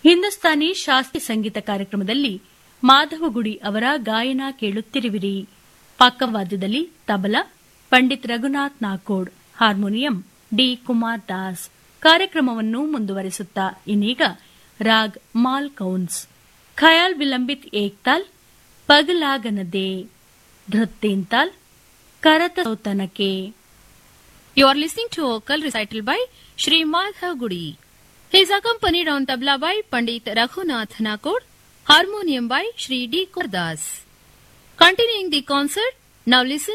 ಹಿಂದೂಸ್ತಾನಿ ಶಾಸ್ತ್ರೀಯ ಸಂಗೀತ ಕಾರ್ಯಕ್ರಮದಲ್ಲಿ ಮಾಧವಗುಡಿ ಅವರ ಗಾಯನ ಕೇಳುತ್ತಿರುವಿರಿ ಪಕ್ಕವಾದ್ಯದಲ್ಲಿ ತಬಲಾ ಪಂಡಿತ್ ರಘುನಾಥ್ ನಾಕೋಡ್ ಹಾರ್ಮೋನಿಯಂ ಡಿ ಕುಮಾರ್ ದಾಸ್ ಕಾರ್ಯಕ್ರಮವನ್ನು ಮುಂದುವರಿಸುತ್ತಾ ಇನ್ನೀಗ ರಾಗ್ ಮಾಲ್ ಕೌನ್ಸ್ ಖಯಾಲ್ ವಿಲಂಬಿತ್ ಏಕ್ತಾಲ್ ಪಗಲಾಗನದೆ ಧೃತ್ತೇಂತಾಲ್ ಕರತ ಸೌತನಕೆ You are listening to vocal recital by Sri Madhav Gudi. He is accompanied on tabla by Pandit Raghunath Nakod, harmonium by Sri D. Kurdas. Continuing the concert, now listen